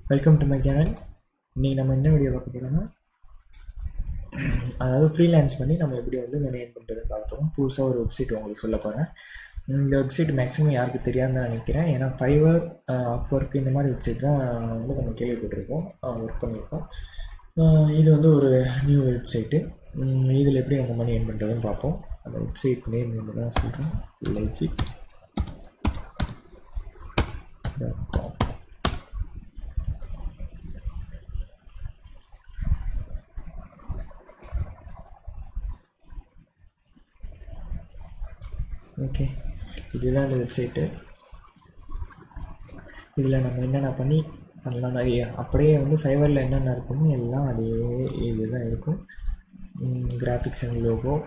welcome to my channel இன்றைக்கி நம்ம என்ன வீடியோ பார்க்க போகிறோம்னா அதாவது ஃப்ரீலான்ஸ் பண்ணி நம்ம எப்படி வந்து மணி ஏர்ன் பண்ணுறதுன்னு பார்க்க போகிறோம் புதுசாக ஒரு வெப்சைட் உங்களுக்கு சொல்ல போகிறேன் இந்த வெப்சைட் மேக்ஸிமம் யாருக்கு தெரியாதுன்னு தான் நினைக்கிறேன் ஏன்னா ஃபைவர் அப் ஒர்க் இந்த மாதிரி வெப்சைட் தான் வந்து நம்ம கேள்விப்பட்டிருக்கோம் ஒர்க் பண்ணியிருக்கோம் அஹ் இது வந்து ஒரு நியூ வெப்சைட்டு இதில் எப்படி நம்ம மணி ஏர்ன் பண்ணுறதுன்னு பார்ப்போம் அந்த வெப்சைட் நேம் வந்து தான் சொல்கிறேன் லெஜிட் டாட் காம் ஓகே இதுதான் இந்த வெப்சைட்டு இதில் நம்ம என்னென்ன பண்ணி பண்ணலாம் நிறைய அப்படியே வந்து ஃபைவரில் என்னென்ன இருக்குமோ எல்லாம் அதே இது தான் இருக்கும் graphics and logo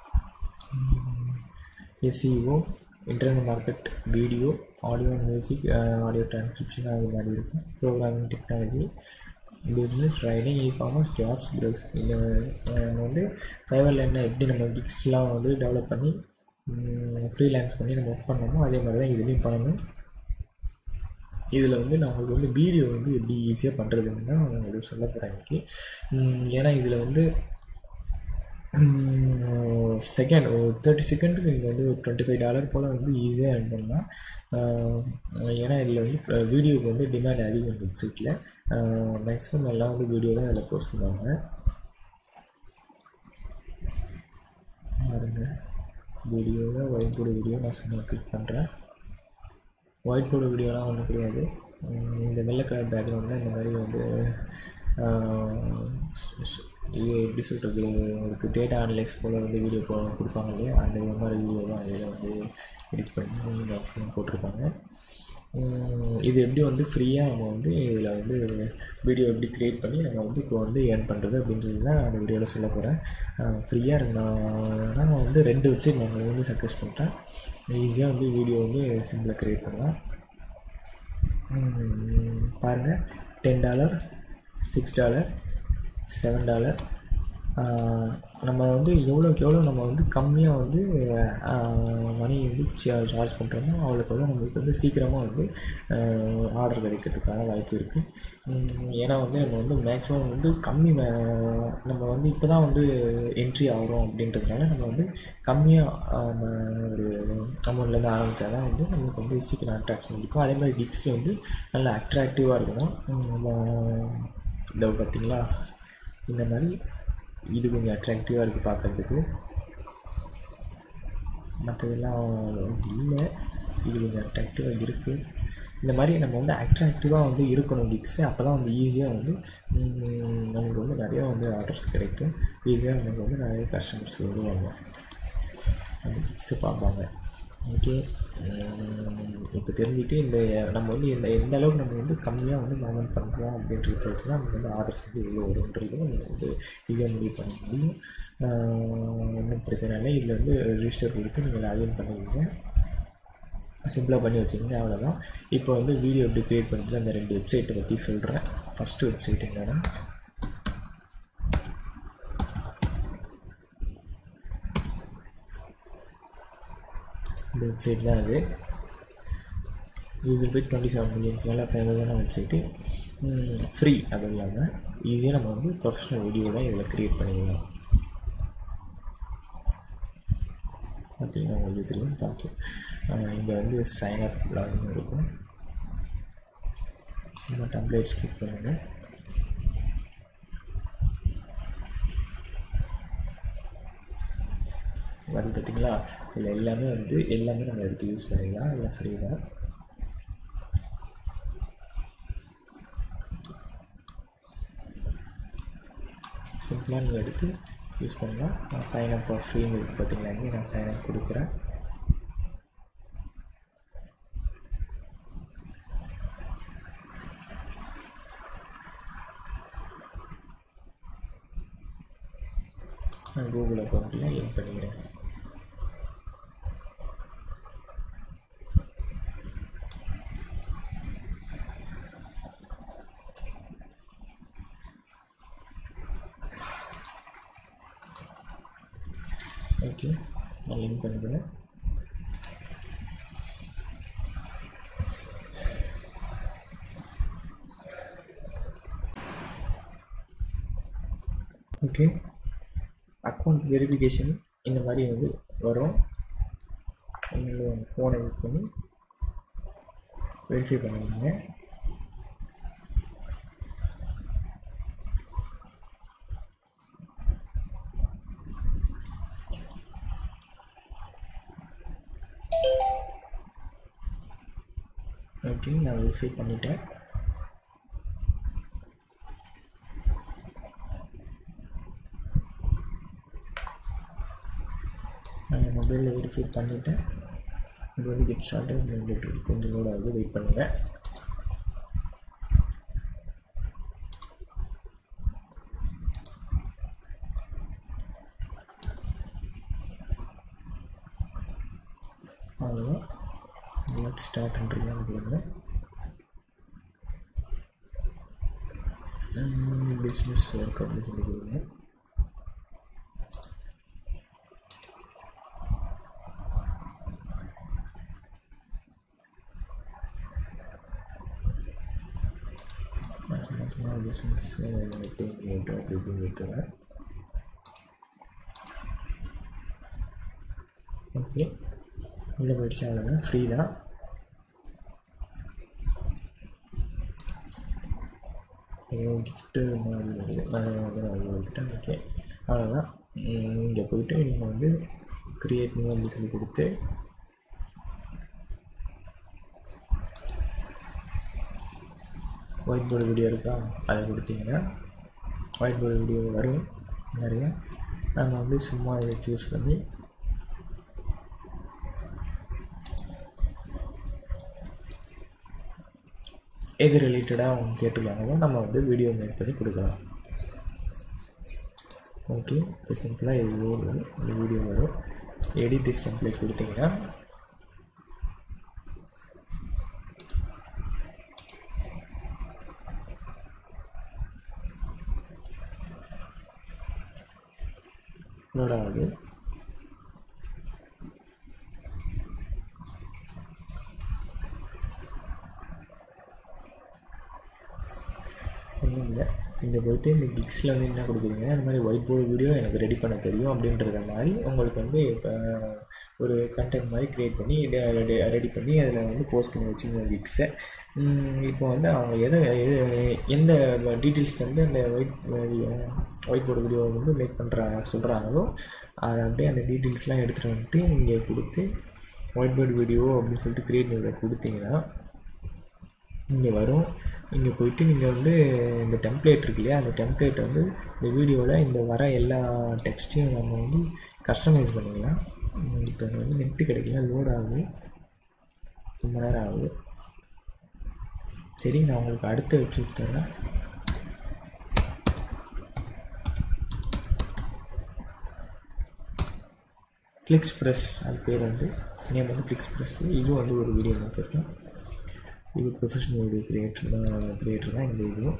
SEO internal market video audio music audio transcription அது மாதிரி இருக்கும் programming technology business writing e commerce jobs browse இந்த நம்ம வந்து ஃபைவரில் என்ன எப்படி நம்ம கிக்ஸ்லாம் வந்து டெவலப் பண்ணி ஃப்ரீலான்ஸ் பண்ணி நம்ம ஒர்க் பண்ணோமோ அதே மாதிரி தான் இதுலேயும் பண்ணணும் இதில் வந்து நான் உங்களுக்கு வந்து வீடியோ வந்து எப்படி ஈஸியாக பண்ணுறதுன்னு தான் உங்களுக்கு சொல்ல போகிறேன் இன்றைக்கி ஏன்னா இதில் வந்து செகண்ட் ஒரு தேர்ட்டி செகண்டுக்கு நீங்கள் வந்து ஒரு டுவெண்ட்டி ஃபைவ் டாலர் போல் வந்து ஈஸியாக earn பண்ணலாம் ஏன்னா இதில் வந்து வீடியோக்கு வந்து டிமாண்ட் அதிகம் வெப்சைட்டில் மேக்ஸிமம் எல்லாம் வந்து வீடியோ தான் இதில் போஸ்ட் பண்ணுவாங்க பாருங்க வீடியோவில் ஒயிட் போர்டு வீடியோ நான் சும்மா கிளிக் பண்ணுறேன் ஒயிட் போர்டு வீடியோலாம் ஒன்றும் கிடையாது இந்த வெள்ளை கலர் பேக்ரவுண்டில் இந்த மாதிரி வந்து இது எப்படி சொல்கிறது உங்களுக்கு டேட்டா அனலைஸ் போல் வந்து வீடியோ போ கொடுப்பாங்க இல்லையா அந்த மாதிரி வீடியோ தான் இதில் வந்து எடிட் பண்ணி மேக்ஸிமம் போட்டிருப்பாங்க இது எப்படி வந்து ஃப்ரீயாக நம்ம வந்து இதில் வந்து வீடியோ எப்படி க்ரியேட் பண்ணி நம்ம வந்து இப்போ வந்து ஏர்ன் பண்ணுறது அப்படின்றது தான் அந்த வீடியோவில் சொல்ல போகிறேன் ஃப்ரீயாக இருந்தால் நான் வந்து ரெண்டு வெப்சைட் நான் வந்து சக்ஸஸ் பண்ணிட்டேன் ஈஸியாக வந்து வீடியோ வந்து சிம்பிளாக க்ரியேட் பண்ணலாம் பாருங்கள் ten dollar six dollar seven dollar நம்ம வந்து எவ்வளோக்கு எவ்வளோ நம்ம வந்து கம்மியாக வந்து மணி வந்து சார்ஜ் பண்ணுறோமோ அவ்வளோக்கு எவ்வளோ நம்மளுக்கு வந்து சீக்கிரமாக வந்து ஆர்டர் கிடைக்கிறதுக்கான வாய்ப்பு இருக்குது ஏன்னா வந்து நம்ம வந்து மேக்ஸிமம் வந்து கம்மி நம்ம வந்து இப்போ தான் வந்து என்ட்ரி ஆகிறோம் அப்படின்றதுனால நம்ம வந்து கம்மியாக ஒரு அமௌண்ட்லேருந்து ஆரம்பித்தா தான் வந்து நமக்கு வந்து சீக்கிரம் அட்ராக்ஷன் இருக்கும் அதே மாதிரி கிஃப்ட்ஸ் வந்து நல்லா அட்ராக்டிவாக இருக்கணும் நம்ம இந்த பார்த்திங்களா இந்த மாதிரி இது கொஞ்சம் அட்ராக்டிவாக இருக்குது பார்க்குறதுக்கு மற்றதெல்லாம் இல்லை இது கொஞ்சம் அட்ராக்டிவாக இருக்குது இந்த மாதிரி நம்ம வந்து அட்ராக்டிவாக வந்து இருக்கணும் கிக்ஸு அப்போ தான் வந்து ஈஸியாக வந்து நமக்கு வந்து நிறையா வந்து ஆர்டர்ஸ் கிடைக்கும் ஈஸியாக நமக்கு வந்து நிறைய கஸ்டமர்ஸ் வருவாங்க அந்த கிக்ஸு பார்ப்பாங்க ஓகே இப்போ தெரிஞ்சுட்டு இந்த நம்ம வந்து இந்த எந்த அளவுக்கு நம்ம வந்து கம்மியாக வந்து கவர்மெண்ட் பண்ணுறோம் அப்படின்றத வச்சு தான் நமக்கு வந்து ஆர்டர்ஸ் வந்து இவ்வளோ வரும்ன்றது நம்ம வந்து ஈஸியாக முடிவு பண்ண முடியும் ஒன்றும் பிரச்சனை இல்லை இதில் வந்து ரிஜிஸ்டர் கொடுத்து நீங்கள் லாகின் பண்ணுவீங்க சிம்பிளாக பண்ணி வச்சுக்கோங்க அவ்வளோதான் இப்போ வந்து வீடியோ எப்படி க்ரியேட் பண்ணுறது அந்த ரெண்டு வெப்சைட்டை பற்றி சொல்கிறேன் ஃபஸ்ட்டு வெப்சைட் என்னென்னா இந்த வெப்சைட் தான் அது யூசர் போய் டுவெண்ட்டி செவன் மில்லியன்ஸ் நல்லா ஃபேமஸான வெப்சைட்டு ஃப்ரீ அது இல்லாமல் ஈஸியாக நம்ம வந்து ப்ரொஃபஷனல் வீடியோவில் இதில் க்ரியேட் பண்ணிக்கலாம் பார்த்தீங்கன்னா உங்களுக்கு தெரியும் பார்த்து இங்கே வந்து சைன் அப் லாகின் இருக்கும் சும்மா டம்ப்ளேட்ஸ் கிளிக் பண்ணுங்கள் வந்து பார்த்திங்களா இதில் எல்லாமே வந்து எல்லாமே நம்ம எடுத்து யூஸ் பண்ணிக்கலாம் இல்லை ஃப்ரீ தான் சிம்பிளாக நீங்கள் எடுத்து யூஸ் பண்ணலாம் நான் சைன் அப் ஃப்ரீன்னு இருக்குது பார்த்தீங்களா இங்கே நான் சைன் அப் கொடுக்குறேன் நான் கூகுள் அக்கௌண்ட்டில் லிங்க் பண்ணிக்கிறேன் ஓகே நான் லிங்க் பண்ணிக்கிறேன் ஓகே அக்கௌண்ட் வெரிஃபிகேஷன் இந்த மாதிரி வந்து வரும் உங்களோட ஃபோனை யூஸ் பண்ணி வெரிஃபை பண்ணுவீங்க ஓகே நான் வெரிஃபை பண்ணிட்டேன் நான் என் மொபைலில் வெரிஃபை பண்ணிவிட்டேன் இது வந்து கெட் ஸ்டார்ட்டு கொஞ்சம் லோட் ஆகுது வெயிட் பண்ணுங்கள் அவ்வளோதான் லெட் ஸ்டார்ட்ன்றீங்க கொடுங்க பிஸ்னஸ் ஒர்க் அப்படின்னு சொல்லி கொடுங்க small business uh, thing you talk with that okay உள்ளே போயிடுச்சு அவ்வளோதான் ஃப்ரீ தான் ஏதோ கிஃப்ட்டு மாதிரி வருது அதை வந்து நான் வந்துட்டேன் ஓகே அவ்வளோதான் இங்கே போயிட்டு நீங்கள் வந்து க்ரியேட் நியூ அப்படின்னு சொல்லி கொடுத்து ஒயிட் போர்டு வீடியோ இருக்கா அதை கொடுத்தீங்கன்னா ஒயிட் போர்டு வீடியோ வரும் நிறைய நம்ம வந்து சும்மா இதை சூஸ் பண்ணி எது ரிலேட்டடாக அவங்க கேட்டுருக்காங்களோ நம்ம வந்து வீடியோ மேக் பண்ணி கொடுக்கலாம் ஓகே இப்போ சிம்பிளாக இது வரும் இந்த வீடியோ வரும் எடிட் திஸ் டெம்ப்ளேட் கொடுத்தீங்கன்னா லோட் ஆகுது ஒன்றும் இல்லை இங்கே போயிட்டு இந்த கிக்ஸில் வந்து என்ன கொடுக்குறீங்க இந்த மாதிரி ஒயிட் போர்டு வீடியோ எனக்கு ரெடி பண்ண தெரியும் அப்படின்றத மாதிரி உங்களுக்கு வந்து இப்போ ஒரு கண்டென்ட் மாதிரி க்ரியேட் பண்ணி ரெடி பண்ணி அதில் வந்து போஸ்ட் பண்ணி வச்சுங்க கிக்ஸை இப்போ வந்து அவங்க எதை எது- எந்த டீட்டெயில்ஸ் வந்து அந்த ஒயிட் ஒயிட் போர்டு வீடியோ வந்து மேக் பண்ணுற சொல்கிறாங்களோ அதை அப்படியே அந்த டீட்டெயில்ஸ்லாம் எடுத்துகிட்டு வந்துட்டு இங்கே கொடுத்து ஒயிட் போர்டு வீடியோ அப்படின்னு சொல்லிட்டு க்ரியேட் பண்ணி கொடுத்தீங்கன்னா இங்கே வரும் இங்கே போயிட்டு நீங்கள் வந்து இந்த டெம்ப்ளேட் இருக்கு இல்லையா அந்த டெம்ப்ளேட் வந்து இந்த வீடியோவில் இந்த வர எல்லா டெக்ஸ்ட்டையும் நம்ம வந்து கஸ்டமைஸ் பண்ணிக்கலாம் உம் இப்போ எனக்கு வந்து நெட்டு கிடைக்கல லோட் ஆகுது ரொம்ப நேரம் ஆகுது சரி நான் உங்களுக்கு அடுத்த வெப்சைட் தரேன் ஃப்ளிக்ஸ் ப்ரெஸ் அது பேர் வந்து நேம் வந்து ஃப்ளிக்ஸ் ப்ரெஸ் இதுவும் வந்து ஒரு வீடியோ மேக்கர் தான் இது ப்ரொஃபஷனல் வீடியோ கிரியேட்டர் தான் கிரியேட்டர் தான் இந்த வீடியோ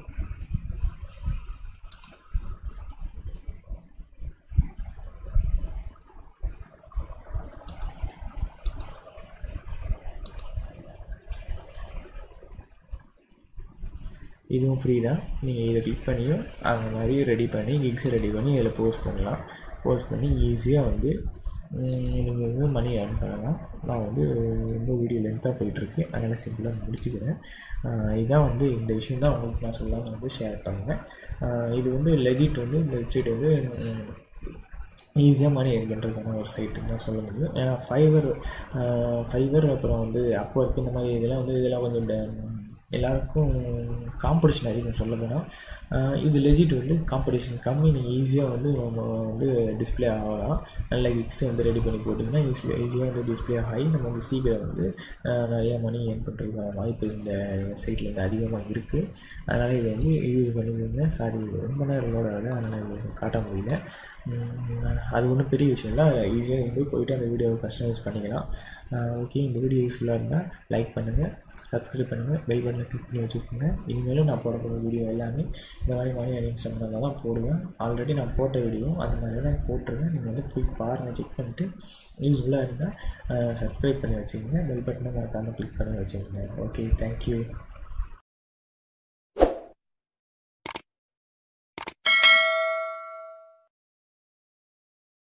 இதுவும் ஃப்ரீ தான் நீங்கள் இதை கிளிக் பண்ணியும் அந்த மாதிரி ரெடி பண்ணி கிக்ஸை ரெடி பண்ணி இதில் போஸ்ட் பண்ணலாம் போஸ்ட் பண்ணி ஈஸியாக வந்து நீங்கள் வந்து மணி ஏர்ன் பண்ணலாம் நான் வந்து ரொம்ப வீடியோ லென்த்தாக போயிட்டுருக்கு அதனால் சிம்பிளாக முடிச்சுக்கிறேன் ஆஹ் இதான் வந்து இந்த விஷயம் தான் உங்களுக்கு நான் சொல்லாமல் வந்து ஷேர் பண்ணேன் ஆஹ் இது வந்து லெஜிட் வந்து இந்த வெப்சைட் வந்து உம், ஈஸியாக மணி ஏர்ன் பண்ணுறதுக்கான ஒரு சைட்டுன்னு தான் சொல்ல முடியும் ஏன்னா ஃபைவர் ஃபைவர் அப்புறம் வந்து அப்போ இருக்க இந்த மாதிரி இதெல்லாம் வந்து இதெல்லாம் கொஞ்சம் ட- எல்லாருக்கும் காம்படிஷன் அதிகம் சொல்ல போனால் இது லெஜிட் வந்து காம்படிஷன் கம்மி நீங்கள் ஈஸியாக வந்து நம்ம வந்து டிஸ்ப்ளே ஆகலாம் நல்ல கிக்ஸ் வந்து ரெடி பண்ணி போட்டிங்கன்னா ஈஸியாக ஈஸியாக வந்து டிஸ்ப்ளே ஆகி நம்ம வந்து சீக்கிரம் வந்து அஹ், நிறைய மணி ஏர்ன் பண்ணுறதுக்கான வாய்ப்பு இந்த சைட்டில் வந்து அதிகமாக இருக்குது அதனால் இது வந்து யூஸ் பண்ணிக்கோங்க சாரி ரொம்ப நேரம் லோட் ஆகலை அதனால் இது காட்ட முடியல உம், அது ஒன்றும் பெரிய விஷயம் இல்லை ஈஸியாக வந்து போயிட்டு அந்த வீடியோவை கஸ்டமைஸ் பண்ணிக்கலாம் ஓகே இந்த வீடியோ யூஸ்ஃபுல்லாக இருந்தால் லைக் பண்ணுங்கள் சப்ஸ்கிரைப் பண்ணுங்கள் பெல் பட்டனை கிளிக் பண்ணி வச்சுக்கோங்க இனிமேலும் நான் போடக்கூடிய வீடியோ எல்லாமே இந்த மாதிரி மணி அணிங் சம்மந்தமாக தான் போடுவேன் ஆல்ரெடி நான் போட்ட வீடியோ அந்த மாதிரி தான் போட்டிருக்கேன் நீங்கள் வந்து போய் பாருங்கள் செக் பண்ணிட்டு யூஸ்ஃபுல்லாக இருந்தால் சப்ஸ்கிரைப் பண்ணி வச்சுக்கோங்க பெல் பட்டனை மறக்காமல் கிளிக் பண்ணி வச்சுக்கோங்க ஓகே தேங்க்யூ